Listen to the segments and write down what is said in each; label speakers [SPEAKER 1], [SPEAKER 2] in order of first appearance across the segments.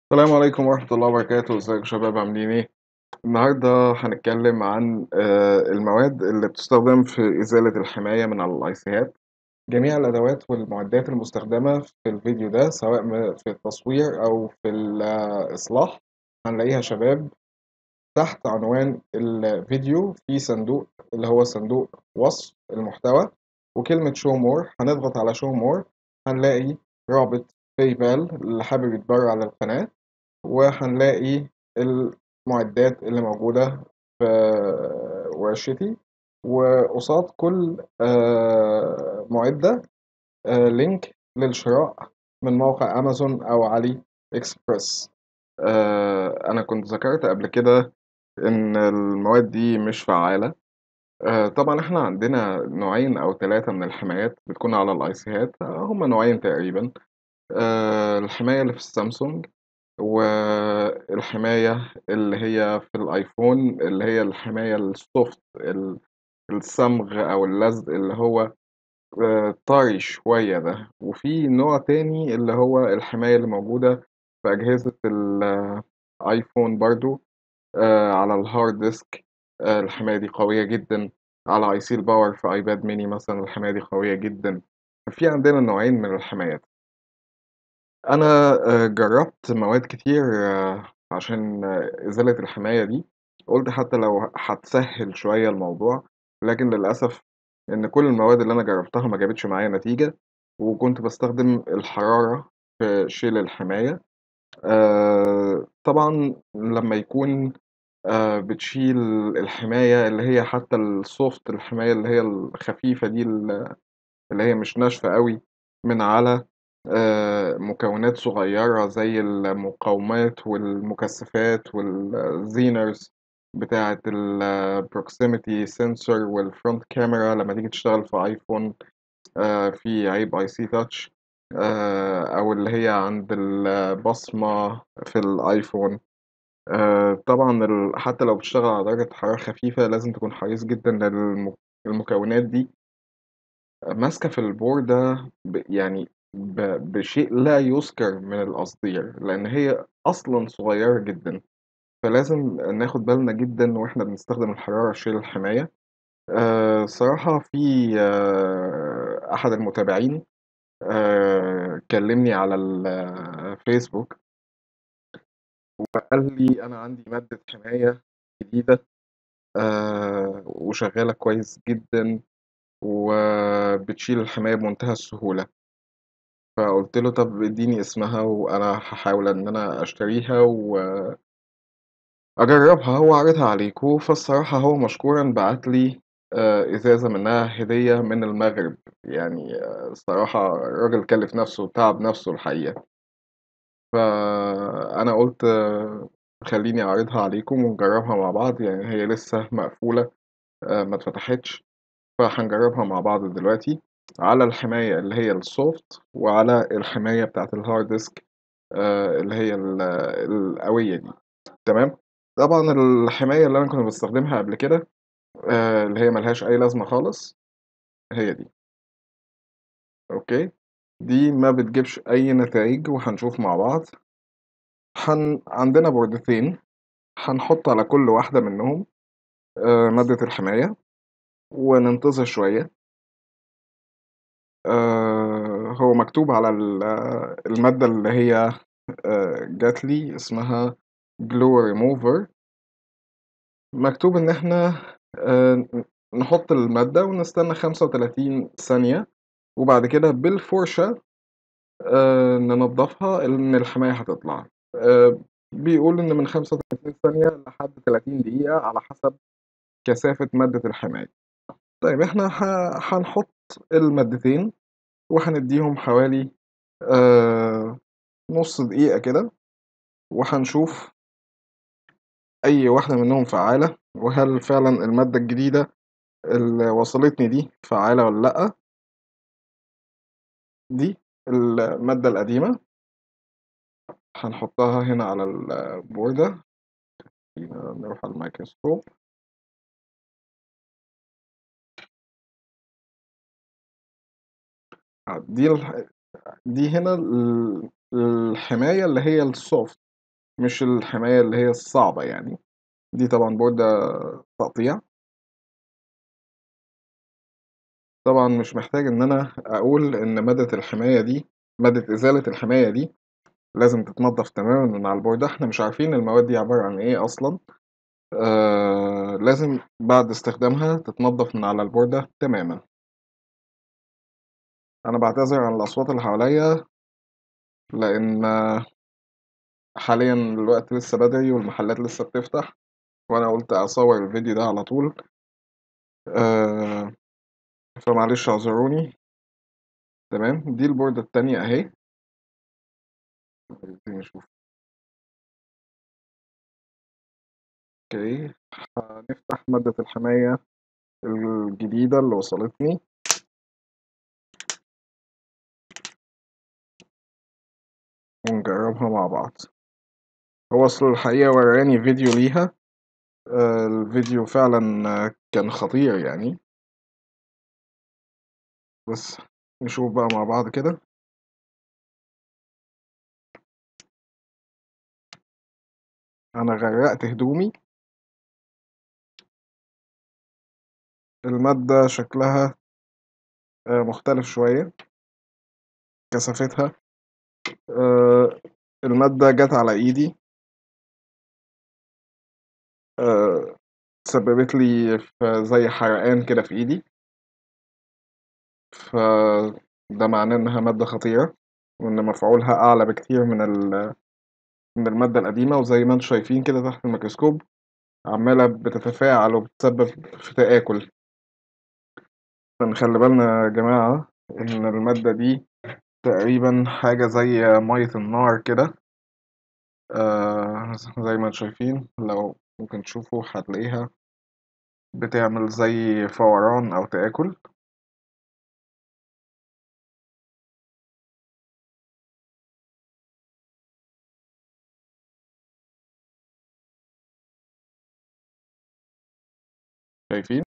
[SPEAKER 1] السلام عليكم ورحمة الله وبركاته، ازيكم يا شباب عاملين إيه؟ النهارده هنتكلم عن آآ المواد اللي بتستخدم في إزالة الحماية من على الأيسيهات، جميع الأدوات والمعدات المستخدمة في الفيديو ده سواء م في التصوير أو في الإصلاح هنلاقيها يا شباب تحت عنوان الفيديو في صندوق اللي هو صندوق وصف المحتوى وكلمة show more هنضغط على show more هنلاقي رابط PayPal اللي حابب يتبرع للقناة، وهنلاقي المعدات اللي موجودة في ورشتي، وقصاد كل آآ مُعدة آآ لينك للشراء من موقع أمازون أو علي إكسبرس. آآ أنا كنت ذكرت قبل كده إن المواد دي مش فعّالة، آآ طبعًا إحنا عندنا نوعين أو 3 من الحمايات بتكون على الأيسيهات هُم نوعين تقريبًا، آآ الحماية اللي في السامسونج والحماية اللي هي في الأيفون اللي هي الحماية الsoft ال الصمغ أو اللزق اللي هو آآ طري شوية ده، وفي نوع تاني اللي هو الحماية اللي موجودة في أجهزة الأيفون برضه آآ على الhard disk آآ الحماية دي قوية جدًا، على IC الpower في أيباد mini مثلًا الحماية دي قوية جدًا، ففي عندنا نوعين من الحمايات. أنا آآ جرّبت مواد كتير عشان إزالة الحماية دي، قُلت حتى لو هتسهّل شوية الموضوع، لكن للأسف إن كل المواد اللي أنا جرّبتها ما جابتش معايا نتيجة، وكنت باستخدم الحرارة في شيل الحماية. آآ طبعًا لمّا يكون آآ بتشيل الحماية اللي هي حتى الsoft الحماية اللي هي الخفيفة دي ال اللي هي مش ناشفة أوي من على آآ مكونات صغيرة زي المقاومات والمكثفات والزينرز بتاعة الproximity sensor والfront camera لمّا تيجي تشتغل في أيفون آآ في عيب IC touch آآ أو اللي هي عند البصمة في الأيفون. آآ طبعًا ال حتى لو بتشتغل على درجة حرارة خفيفة لازم تكون حريص جدًا للم المكونات دي ماسكة في البوردة ب يعني ب بشيء لا يُذكر من القصدير، لإن هي أصلًا صغيرة جدًا، فلازم ناخد بالنا جدًا وإحنا بنستخدم الحرارة لشيل الحماية. آآ الصراحة في أحد المتابعين آآ كلّمني على الفيسبوك وقال لي: "أنا عندي مادة حماية جديدة آآ وشغّالة كويس جدًا وبتشيل الحماية بمنتهى السهولة." فقُلت له: "طَب ادّيني اسمها وأنا هاحاول إن أنا أشتريها و" "أجرّبها وأعرضها عليكم." فالصراحة هو مشكورًا بعت لي آآ إزازة منها هدية من المغرب، يعني الصراحة الراجل كلّف نَفْسه وتعب نَفْسه الحقيقة. فأنا قُلت خلّيني أعرضها عليكم ونجرّبها مع بعض، يعني هي لسه مقفولة آآ ما اتفتحتش، فهنجرّبها مع بعض دلوقتي على الحماية اللي هي الsoft وعلى الحماية بتاعة الhard disk آآ اللي هي ال القوية دي، تمام؟ طبعًا الحماية اللي أنا كنت باستخدمها قبل كده آآ اللي هي ما لهاش أي لازمة خالص، هي دي. أوكي، دي ما بتجيبش أي نتايج وهنشوف مع بعض. هن عندنا بوردتين، هنحُط على كل واحدة منّهم آآ مادة الحماية وننتظر شوية. آآ هو مكتوب على ال المادة اللي هي آآ جات لي اسمها glow remover. مكتوب إن إحنا آآ ن نحُط المادة ونستنى 35 ثانية، وبعد كده بالفرشة آآ ننضّفها إن الحماية هتطلع. آآ بيقول إن من 35 ثانية لحد 30 دقيقة على حسب كثافة مادة الحماية. طيب إحنا ه هنحُط المادتين وهندّيهم حوالي آآ نُص دقيقة كده وهنشوف أي واحدة منّهم فعّالة وهل فعلًا المادة الجديدة اللي وصلتني دي فعّالة والّا لأ. دي المادة القديمة. هنحطها هنا على البوردة. خلّينا نروح على الميكروسكوب. آه، دي الح دي هنا ال الحماية اللي هي الsoft مش الحماية اللي هي الصعبة يعني دي طبعا بوردة تقطيع طبعا مش محتاج ان انا اقول ان مادة الحماية دي مادة ازالة الحماية دي لازم تتنضف تماما من على البوردة احنا مش عارفين المواد دي عبارة عن ايه اصلا آه لازم بعد استخدامها تتنضف من على البوردة تماما انا بعتذر عن الاصوات اللي حواليا لان حاليا الوقت لسه بدري والمحلات لسه بتفتح وانا قلت اصور الفيديو ده على طول آه فمعلش اعذروني تمام دي البوردة التانية اهي عايزين نشوف اوكي هنفتح مادة الحماية الجديدة اللي وصلتني ونجربها مع بعض هو اصل الحقيقة وراني فيديو ليها آه الفيديو فعلا آه، كان خطير يعني بس نشوف بقى مع بعض كده انا غرقت هدومي المادة شكلها آه، مختلف شوية كثافتها آه، المادة جت على ايدي آه، سببت لي في زي حرقان كده في ايدي فده معناه انها مادة خطيرة وان مفعولها اعلى بكتير من ال- من المادة القديمة وزي ما انتم شايفين كده تحت الميكروسكوب عمالة بتتفاعل وبتسبب في تآكل فنخلي بالنا يا جماعة إن المادة دي تقريبا حاجة زي مية النار كده آه زي ما انتم شايفين لو ممكن تشوفوا هتلاقيها بتعمل زي فوران أو تآكل شايفين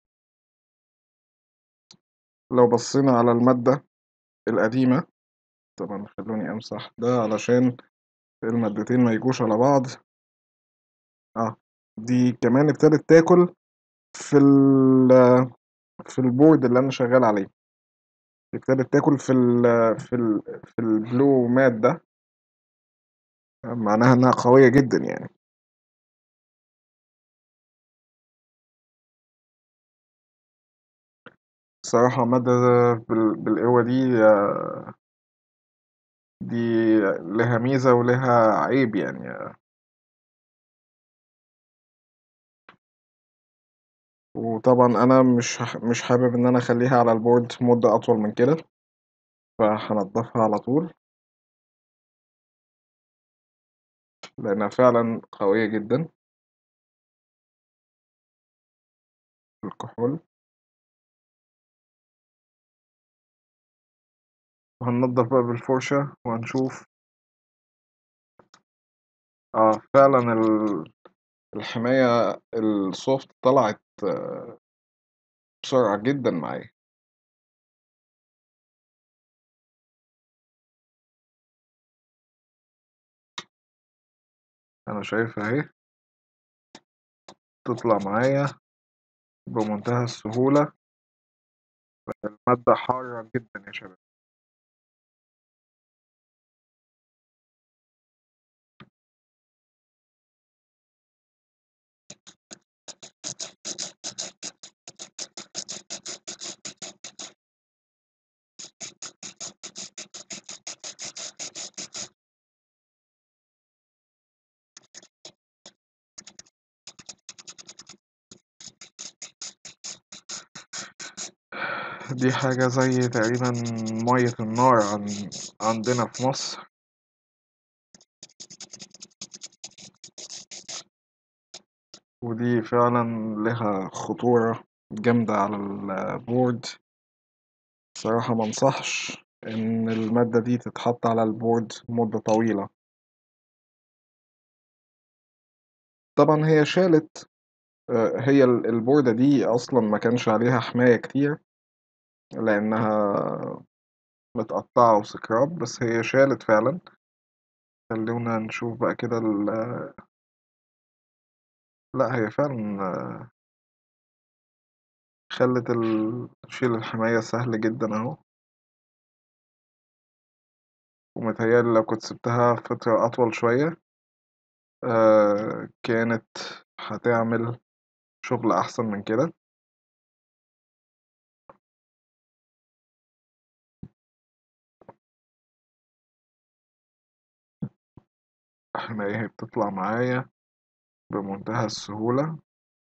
[SPEAKER 1] لو بصينا على المادة القديمة طبعا خلوني أمسح ده علشان المادتين ما يجوش على بعض اه دي كمان ابتدت تاكل في ال في البورد اللي أنا شغال عليه ابتدت تاكل في ال في ال في البلو مات ده معناها إنها قوية جدا يعني الصراحة مادة بال- بالقوة دي آه، دي لها ميزة ولها عيب يعني وطبعا أنا مش هح- مش حابب إن أنا أخليها على البورد مدة أطول من كده فهنضفها على طول لأنها فعلا قوية جدا الكحول وهننضف بقى بالفرشة وهنشوف اه فعلا ال- الحماية السوفت طلعت آه، بسرعة جدا معايا أنا شايفها أهي تطلع معايا بمنتهى السهولة مادة حارة جدا يا شباب دي حاجة زي تقريبا مية النار عن عندنا في مصر ودي فعلا لها خطورة جامدة على البورد صراحة منصحش إن المادة دي تتحط على البورد مدة طويلة طبعا هي شالت آه، هي ال- البوردة دي أصلا ما كانش عليها حماية كتير لأنها متقطعة وسكراب بس هي شالت فعلا خلونا نشوف بقى كده ال لأ هي فعلًا خلّت ال شيل الحماية سهل جدًا أهو. ومتهيأ لي لو كنت سِبتها فترة أطول شوية آآ كانت هتعمل شغل أحسن من كده. الحماية أهي بتطلع معايا بمنتهى السهولة.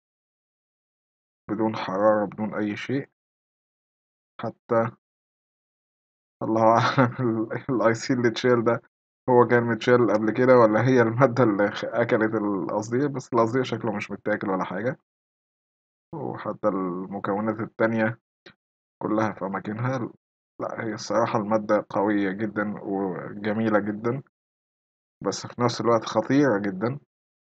[SPEAKER 1] بدون حرارة، بدون أي شيء. حتى الله أعلم ال الIC اللي اتشال ده هو كان متشال قبل كده والّا هي المادة اللي خ أكلت القصدير، بس القصدير شكله مش متاكل ولا حاجة. وحتى المكونات التانية كلّها في أماكنها. لأ هي الصراحة المادة قوية جدًا وجميلة جدًا. بس في نفس الوقت خطيرة جدًا.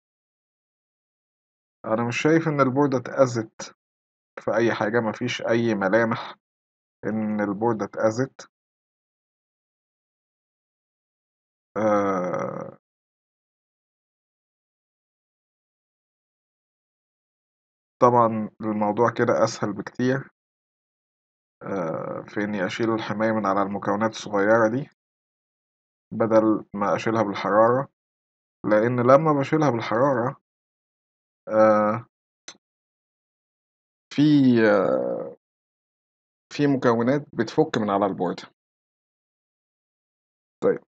[SPEAKER 1] أنا مش شايف إن البوردة اتأذت في أي حاجة، ما فيش أي ملامح إن البوردة اتأذت. آآ طبعًا الموضوع كده أسهل بكتير. آآ في إني أشيل الحماية من على المكونات الصغيرة دي. بدل ما أشيلها بالحرارة، لإن لمّا باشيلها بالحرارة آآ في في مكونات بتفُك من على البوردة. طيب.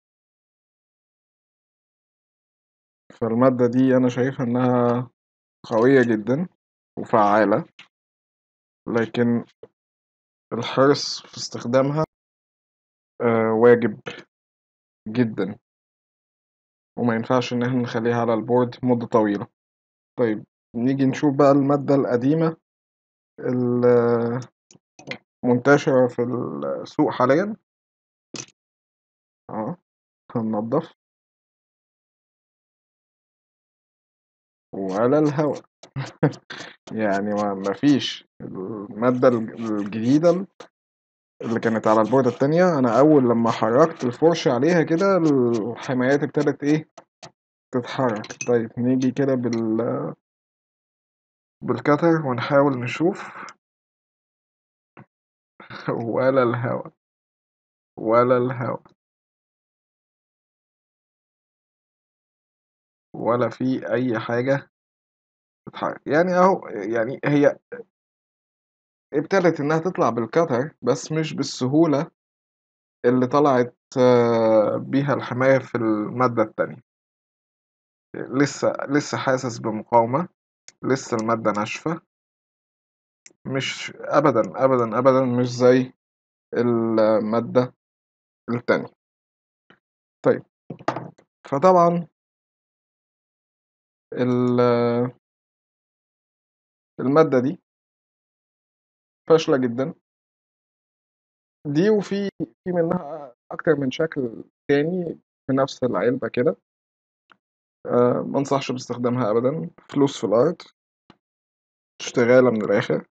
[SPEAKER 1] فالمادة دي أنا شايفها إنها قوية جدًا وفعّالة. لكن الحرص في استخدامها آآ واجب جدًا. وما ينفعش إن إحنا نخلّيها على الboard مدة طويلة. طيب نيجي نشوف بقى المادة القديمة ال منتشرة في السوق حاليًا. آه، هننضّف. ولا الهوا. يعني ما ما فيش. المادة الج الجديدة اللي كانت على البوردة التانية، أنا أول لمّا حرّكت الفرشة عليها كده الحمايات ابتدت إيه، تتحرك. طيب نيجي كده بال بالcutter ونحاول نشوف. ولا الهوا. ولا الهوا. ولا في أي حاجة تتحرك. يعني أهو يعني هي أ ابتدت إنها تطلع بالcutter بس مش بالسهولة اللي طلعت بيها الحماية في المادة التانية. لسه لسه حاسس بمقاومة، لسه المادة ناشفة. مش أبدًا، أبدًا، أبدًا مش زي المادة التانية. طيب. فطبعًا ال المادة دي فاشلة جدًا. دي وفي في منها أكتر من شكل تاني في نفس العلبة كده. آآ ما أنصحش باستخدامها أبدًا، فلوس في الأرض. اشتغالة من الآخر.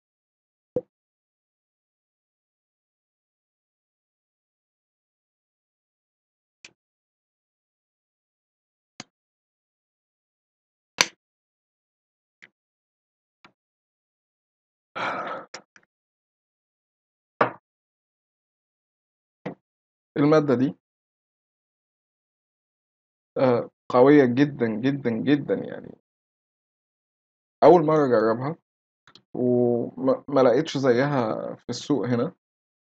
[SPEAKER 1] المادة دي آآ قوية جدًا، جدًا، جدًا يعني. أول مرّة أجرّبها وما ما لقيتش زيّها في السوق هنا.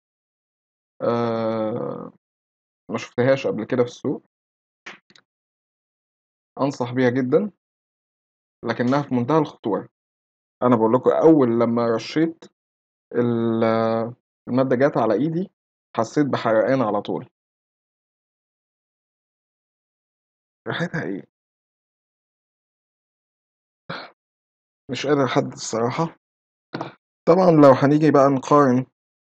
[SPEAKER 1] آآ ما شُفتهاش قبل كده في السوق. أنصح بيها جدًا. لكنها في منتهى الخطورة. أنا باقول لكم أول لمّا رشّيت ال المادة جات على إيدي، حسّيت بحرقان على طول. ريحتها إيه؟ مش قادر أحدد الصراحة. طبعًا لو هنيجي بقى نقارن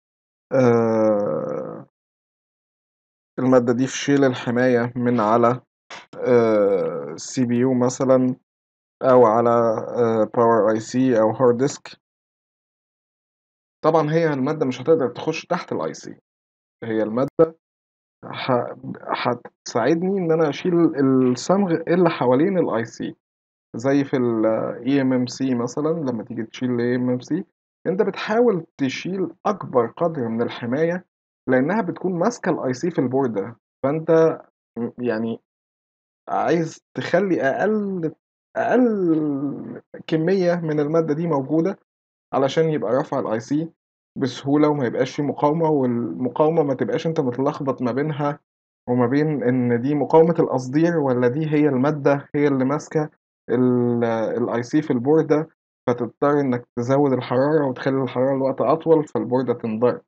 [SPEAKER 1] آآ المادة دي في شيل الحماية من على آآ CPU مثلًا أو على آآ power IC أو hard disk. طبعًا هي المادة مش هتقدر تخُش تحت الIC. هي المادة ه هتساعدني إن أنا أشيل الصمغ اللي حوالين الIC زي في الEMMC مثلًا لمّا تيجي تشيل الEMMC أنت بتحاول تشيل أكبر قدر من الحماية، لإنها بتكون ماسكة الIC في البوردة، فأنت م يعني عايز تخلّي أقل أقل كمية من المادة دي موجودة، علشان يبقى رفع الIC بسهولة وما يبقاش في مقاومة، والمقاومة ما تبقاش أنت متلخبط ما بينها وما بين إن دي مقاومة القصدير والّا دي هي المادة هي اللي ماسكة ال الIC في البوردة، فتضطر إنك تزوّد الحرارة وتخلّي الحرارة لوقت أطول، فالبوردة تنضرب.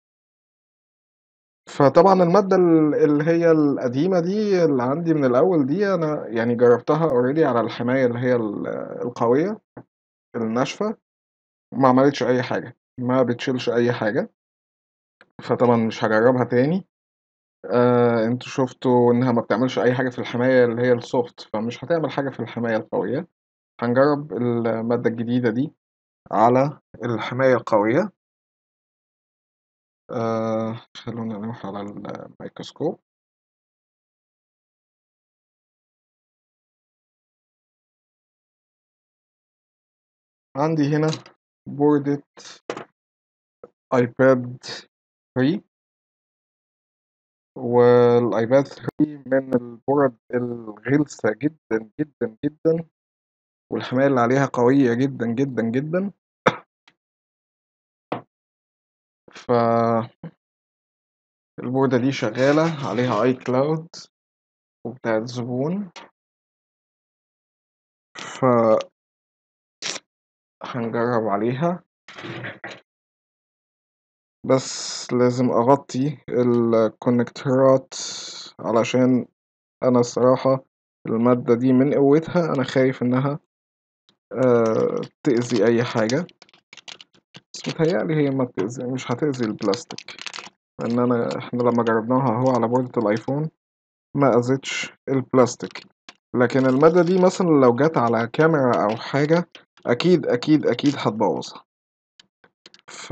[SPEAKER 1] فطبعًا المادة ال اللي هي القديمة دي اللي عندي من الأول دي، أنا يعني جرّبتها already على الحماية اللي هي ال القوية الناشفة، ما عملتش أي حاجة، ما بتشيلش أي حاجة. فطبعًا مش هاجرّبها تاني. آآ أنتم شُفتوا إنها ما بتعملش أي حاجة في الحماية اللي هي الsoft فمش هتعمل حاجة في الحماية القوية. هنجرّب المادة الجديدة دي على الحماية القوية. آآ خلّونا نروح على الميكروسكوب. عندي هنا بوردة iPad 3. والiPad 3 من البُرَد الغلسة جدًا، جدًا، جدًا، والحماية اللي عليها قوية جدًا، جدًا، جدًا. ف البوردة دي شغّالة عليها iCloud وبتاعة زبون. ف هنجرّب عليها. بس لازم أغطّي الكونكتورات علشان أنا الصراحة المادة دي من قوتها أنا خايف إنها آآ تأذي أي حاجة. بس متهيأ لي هي ما بتأذي مش هتأذي البلاستيك، لإن أنا إحنا لمّا جرّبناها أهو على بوردة الأيفون ما أذتش البلاستيك. لكن المادة دي مثلًا لو جات على كاميرا أو حاجة أكيد، أكيد، أكيد هتبوّظها. ف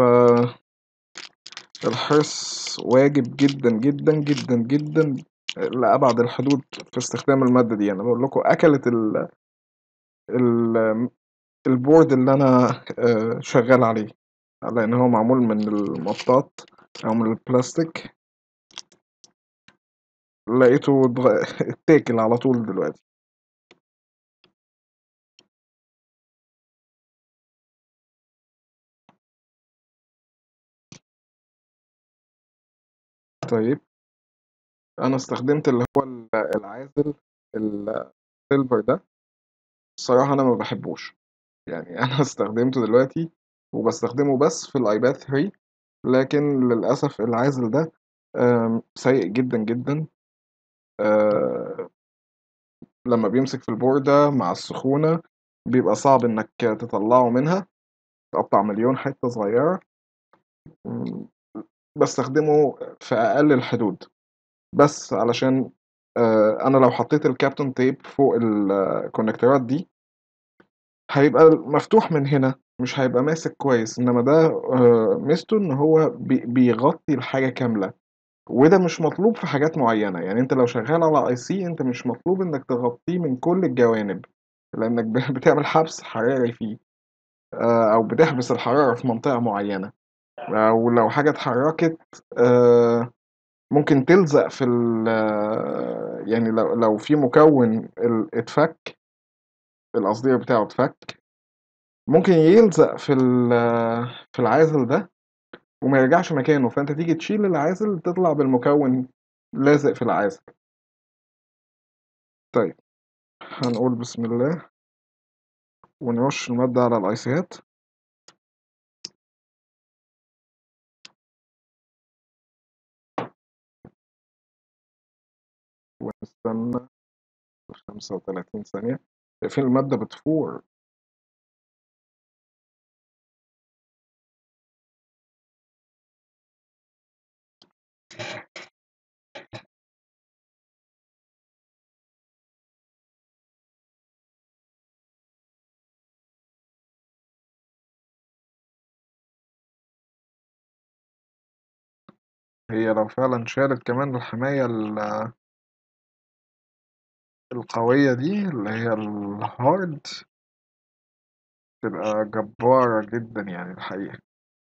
[SPEAKER 1] الحرص واجب جدًا، جدًا، جدًا، جدًا لأبعد الحدود في استخدام المادة دي. أنا باقول لكم أكلت ال ال الboard اللي أنا آآ شغّال عليه، لإن هو معمول من المطاط أو من البلاستيك. لقيته اتغ اتاكل على طول دلوقتي. طيب. أنا استخدمت اللي هو ال العازل الsilver ده. الصراحة أنا ما باحبوش. يعني أنا استخدمته دلوقتي وباستخدمه بس في الiPad 3 لكن للأسف العازل ده آمم سيء جدًا، جدًا. آآ لمّا بيمسك في البوردة مع السخونة بيبقى صعب إنك تطلّعه منها، تقطّع مليون حتّة صغيّرة. إمم باستخدمه في أقل الحدود، بس علشان آآ أنا لو حطيت الكابتون tape فوق الكونكتورات دي هيبقى مفتوح من هنا، مش هيبقى ماسك كويس، إنّما ده آآ ميزته إن هو بي بيغطّي الحاجة كاملة، وده مش مطلوب في حاجات معيّنة. يعني أنت لو شغّال على IC أنت مش مطلوب إنّك تغطّيه من كل الجوانب، لإنّك ب بتعمل حبس حراري فيه. آآ أو بتحبس الحرارة في منطقة معيّنة، أو لو حاجة اتحرّكت آآ ممكن تلزق في ال يعني لو لو في مكوِّن ال اتفك القصدير بتاعه اتفك، ممكن يلزق في ال في العازل ده وما يرجعش مكانه، فأنت تيجي تشيل العازل تطلع بالمكوِّن لازق في العازل. طيب، هنقول بسم الله. ونرُش المادة على الآيسيهات. ونستنى 35 ثانية. شايفين المادة بتفور. هي لو فعلا شالت كمان الحماية ال- القوية دي اللي هي الهارد تبقى جبارة جدا يعني الحقيقة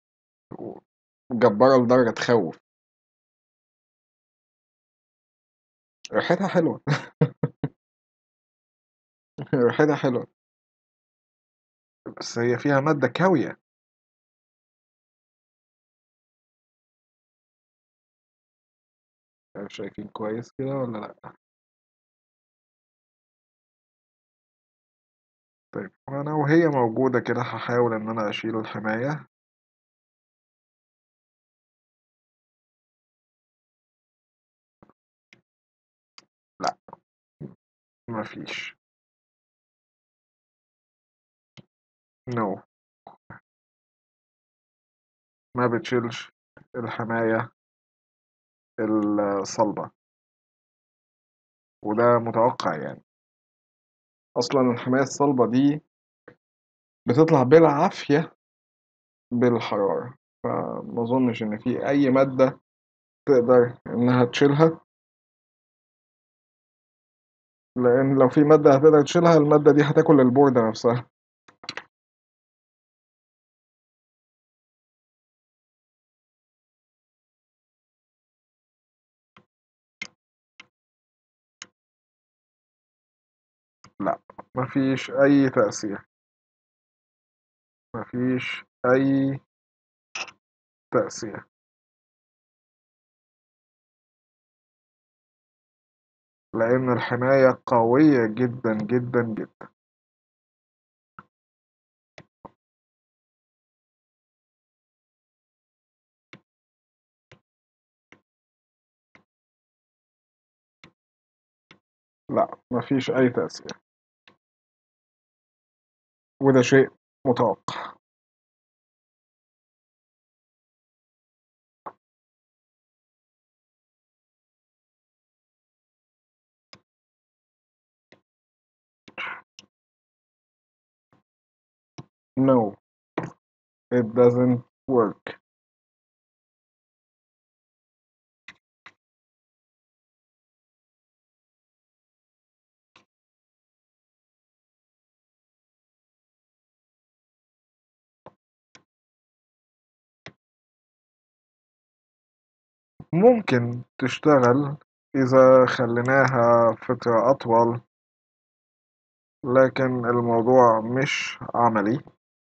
[SPEAKER 1] جبارة لدرجة تخوف ريحتها حلوة ريحتها حلوة بس هي فيها مادة كاوية شايفين كويس كده ولا لأ طيب أنا وهي موجودة كده هحاول إن أنا أشيل الحماية لأ مفيش نو ما بتشيلش الحماية الصلبة وده متوقع يعني أصلا الحماية الصلبة دي بتطلع بالعافية بالحرارة فما أظنش إن في أي مادة تقدر إنها تشيلها لأن لو في مادة هتقدر تشيلها المادة دي هتاكل البوردة نفسها لا مفيش أي تأثير مفيش أي تأثير لأن الحماية قوية جدا جدا جدا لا مفيش أي تأثير وده شيء متوقع No it doesn't work ممكن تشتغل إذا خليناها فترة أطول لكن الموضوع مش عملي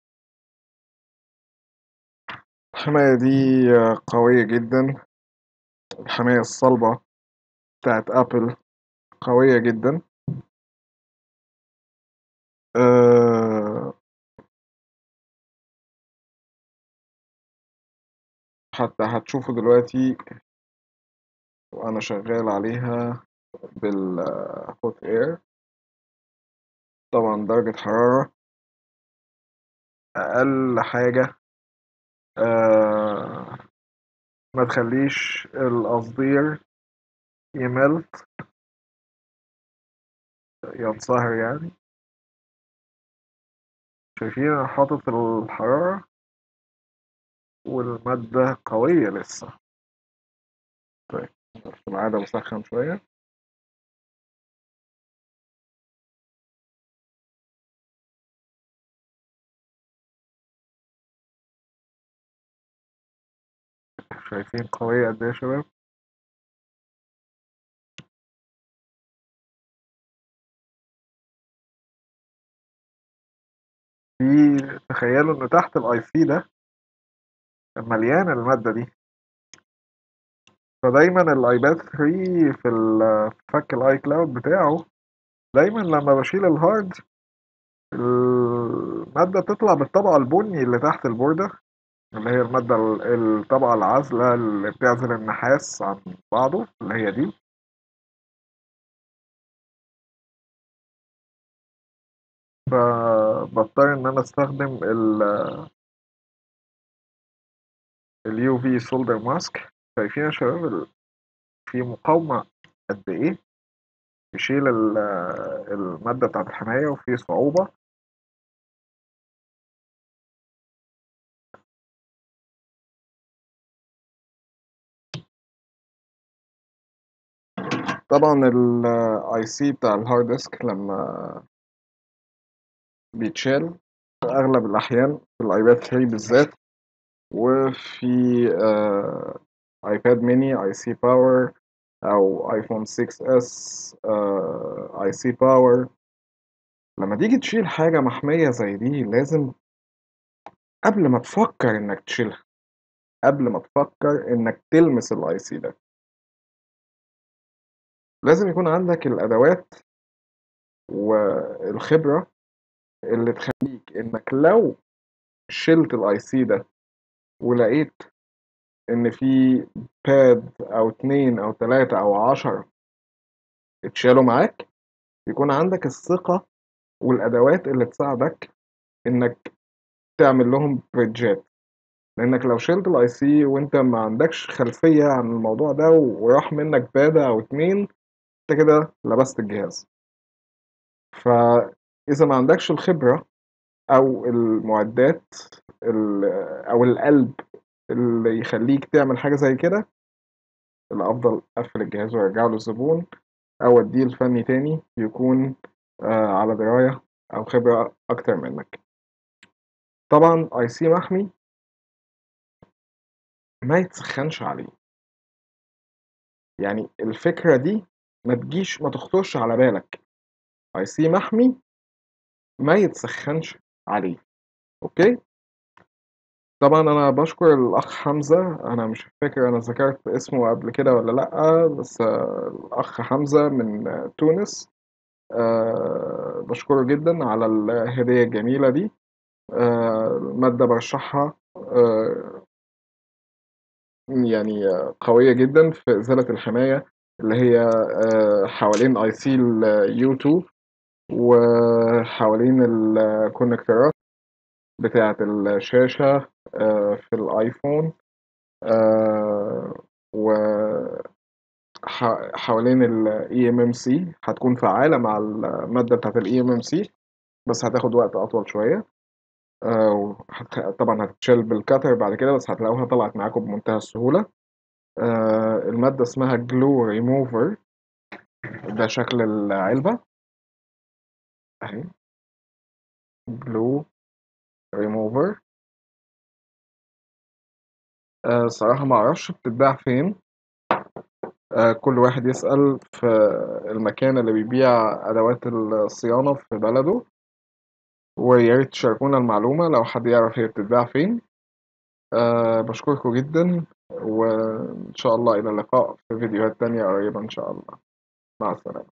[SPEAKER 1] الحماية دي قوية جدا الحماية الصلبة بتاعت أبل قوية جدا أه حتى هتشوفوا دلوقتي وأنا شغال عليها بالهوت اير طبعا درجة حرارة أقل حاجة أه ما تخليش القصدير يملت ينصهر يعني شايفين أنا حاطط الحرارة والمادة قوية لسه طيب في العادة بسخن شوية شايفين قوية قد ايه يا شباب في تخيلوا ان تحت الاي سي ده مليان المادة دي فدايما الايباد 3 في ال- فك الاي كلاود بتاعه دايما لما بشيل الهارد المادة بتطلع بالطبقة البني اللي تحت البوردة اللي هي المادة ال- الطبقة العازلة اللي بتعزل النحاس عن بعضه اللي هي دي فبضطر ان انا استخدم ال اليو في سولدر ماسك شايفين يا شباب ال- في مقاومة قد ايه يشيل ال- المادة بتاعت الحماية وفي صعوبة طبعا الاي سي بتاع الهارد ديسك لما بيتشال في اغلب الاحيان في الايباد 3 بالذات وفي آه ايباد ميني اي سي باور او ايفون 6 اس اي سي باور لما تيجي تشيل حاجة محمية زي دي لازم قبل ما تفكر انك تشيلها قبل ما تفكر انك تلمس الاي سي ده لازم يكون عندك الادوات والخبرة اللي تخليك انك لو شلت الاي سي ده ولقيت ان في باد او اتنين او تلاتة او عشرة اتشالوا معاك يكون عندك الثقة والادوات اللي تساعدك انك تعمل لهم بريدجات لانك لو شلت الاي سي وانت ما عندكش خلفية عن الموضوع ده وراح منك بادة او اتنين انت كده لبست الجهاز فاذا ما عندكش الخبرة او المعدات او القلب اللي يخليك تعمل حاجة زي كده الأفضل أقفل الجهاز وأرجعه للزبون أو أديه لفني تاني يكون آه على دراية أو خبرة أكتر منك طبعا أي سي محمي ما يتسخنش عليه يعني الفكرة دي ما تجيش ما تخطرش على بالك أي سي محمي ما يتسخنش عليه أوكي طبعا أنا بشكر الأخ حمزة أنا مش فاكر أنا ذكرت اسمه قبل كده ولا لأ بس الأخ حمزة من تونس أه بشكره جدا على الهدية الجميلة دي أه مادة برشحها أه يعني قوية جدا في إزالة الحماية اللي هي حوالين اي سي اليو 2 وحوالين الكونكتورات بتاعة الشاشة في الايفون و حوالين الاي ام ام سي هتكون فعالة مع المادة بتاعة الاي ام ام سي بس هتاخد وقت اطول شوية طبعا هتتشال بالكاتر بعد كده بس هتلاقوها طلعت معاكم بمنتهى السهولة المادة اسمها جلو ريموفر ده شكل العلبة اهي جلو ريموفر أه صراحة ما اعرفش بتتباع فين أه كل واحد يسأل في المكان اللي بيبيع أدوات الصيانة في بلده وياريت تشاركونا المعلومة لو حد يعرف هي بتتباع فين أه بشكركم جدا وإن شاء الله إلى اللقاء في فيديوهات تانية قريبة إن شاء الله مع السلامة